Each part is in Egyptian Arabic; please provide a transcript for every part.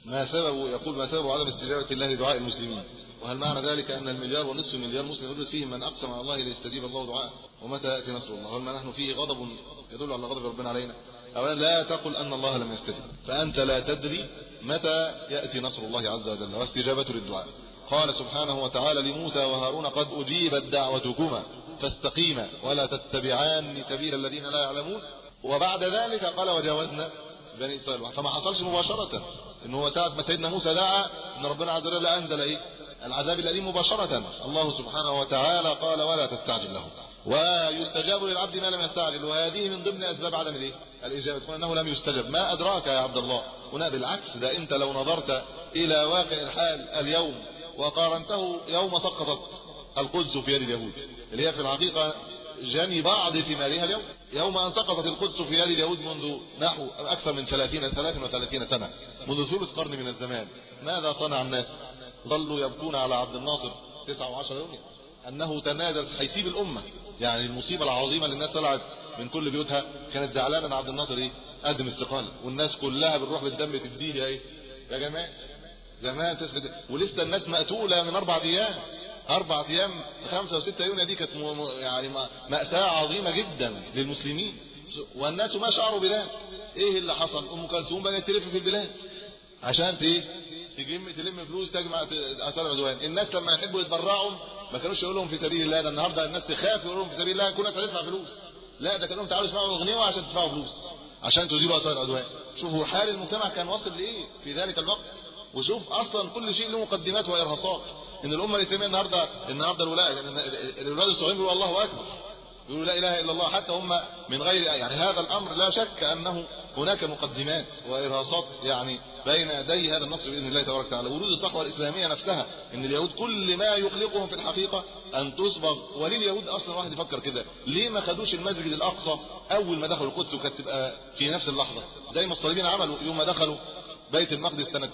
ما سبب يقول ما سبب عدم استجابه الله لدعاء المسلمين وهل معنى ذلك ان المليار ونصف مليار مسلم يوجد فيه من اقسم على الله ليستجيب الله دعاءه ومتى ياتي نصر الله هل ما نحن فيه غضب يدل على غضب ربنا علينا اولا لا تقل ان الله لم يستجب فانت لا تدري متى ياتي نصر الله عز وجل واستجابته للدعاء قال سبحانه وتعالى لموسى وهارون قد اجيبت دعوتكما فاستقيما ولا تتبعان سبيل الذين لا يعلمون وبعد ذلك قال وجاوزنا بني اسرائيل فما حصلش مباشره ان هو ساعه ما سيدنا موسى دعا ان ربنا عز وجل انزل ايه العذاب الاليم مباشره الله سبحانه وتعالى قال ولا تستعجل له ويستجاب للعبد ما لم يستعجل وهذه من ضمن اسباب عدم الايه الاجابه انه لم يستجب ما ادراك يا عبد الله هنا بالعكس ده انت لو نظرت الى واقع الحال اليوم وقارنته يوم سقطت القدس في يد اليهود اللي هي في الحقيقه جني بعض ثمارها اليوم يوم ان سقطت القدس في يد اليهود منذ نحو اكثر من 30 33 سنه منذ ثلث قرن من الزمان ماذا صنع الناس ظلوا يبكون على عبد الناصر 9 و10 يوم انه تنادى هيسيب الامه يعني المصيبه العظيمه اللي الناس طلعت من كل بيوتها كانت زعلانه ان عبد الناصر ايه قدم استقاله والناس كلها بتروح بالدم تديه ايه يا جماعه زمان تثبت ولسه الناس مقتوله من اربع ايام اربع ايام خمسة وستة يونيو دي كانت يعني مأساة عظيمة جدا للمسلمين والناس ما شعروا بذلك ايه اللي حصل ام كلثوم بدات تلف في البلاد عشان ايه تجم تلم فلوس تجمع اثار العدوان الناس لما يحبوا يتبرعوا ما كانوش يقولوا لهم في سبيل الله ده النهارده الناس تخاف يقولوا لهم في سبيل الله كنا تدفع فلوس لا ده كانوا تعالوا اسمعوا اغنيه عشان تدفعوا فلوس عشان تزيلوا اثار العدوان شوفوا حال المجتمع كان واصل لايه في ذلك الوقت وشوف اصلا كل شيء له مقدمات وارهاصات ان الامه الاسلاميه النهارده النهارده الولاء يعني الولاد الصغيرين بيقولوا الله اكبر يقولوا لا اله الا الله حتى هم من غير يعني هذا الامر لا شك انه هناك مقدمات وارهاصات يعني بين يدي هذا النصر باذن الله تبارك وتعالى ورود الصحوه الاسلاميه نفسها ان اليهود كل ما يقلقهم في الحقيقه ان تصبغ وليه اليهود اصلا واحد يفكر كده ليه ما خدوش المسجد الاقصى اول ما دخلوا القدس وكانت تبقى في نفس اللحظه زي ما الصليبيين عملوا يوم ما دخلوا بيت المقدس سنه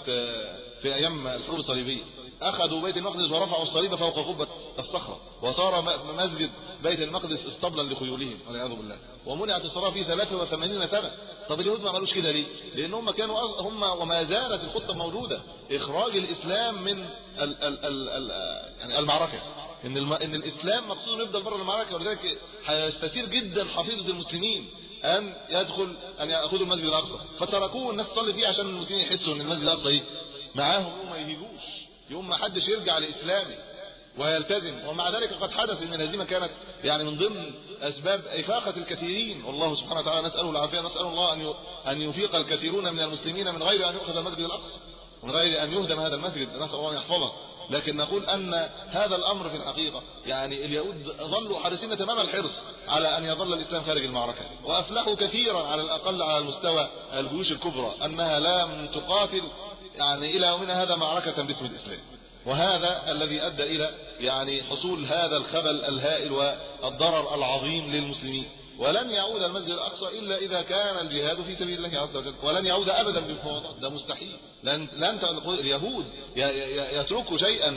في ايام الحروب الصليبيه اخذوا بيت المقدس ورفعوا الصليب فوق قبه الصخره وصار مسجد بيت المقدس اسطبلا لخيولهم والعياذ بالله ومنعت الصلاه فيه 83 سنه طب اليهود ما عملوش كده ليه لان هم كانوا هم وما زالت الخطه موجوده اخراج الاسلام من ال ال ال ال يعني المعركه ان الم... ان الاسلام مقصود يفضل بره المعركه ولذلك هيستثير جدا حفيظه المسلمين ان يدخل ان ياخذوا المسجد الاقصى فتركوه الناس تصلي فيه عشان المسلمين يحسوا ان المسجد الاقصى ايه معاهم وما يهيجوش يوم ما حدش يرجع لاسلامه ويلتزم ومع ذلك قد حدث ان الهزيمه كانت يعني من ضمن اسباب افاقه الكثيرين والله سبحانه وتعالى نساله العافيه نسال الله ان ان يفيق الكثيرون من المسلمين من غير ان يؤخذ المسجد الاقصى من غير ان يهدم هذا المسجد نسال الله ان يحفظه لكن نقول ان هذا الامر في الحقيقه يعني اليهود ظلوا حريصين تمام الحرص على ان يظل الاسلام خارج المعركه وافلحوا كثيرا على الاقل على المستوى الجيوش الكبرى انها لم تقاتل يعني الى يومنا هذا معركه باسم الاسلام وهذا الذي ادى الى يعني حصول هذا الخبل الهائل والضرر العظيم للمسلمين ولن يعود المسجد الاقصى الا اذا كان الجهاد في سبيل الله عز وجل ولن يعود ابدا بالمفاوضات ده مستحيل لن لن اليهود يتركوا شيئا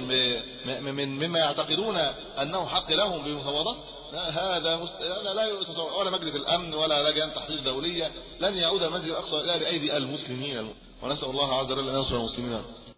من مما يعتقدون انه حق لهم بالمفاوضات هذا مست... لا يتصور ولا مجلس الامن ولا لجان تحقيق دوليه لن يعود المسجد الاقصى الا بايدي المسلمين ونسال الله عز وجل ان ينصر المسلمين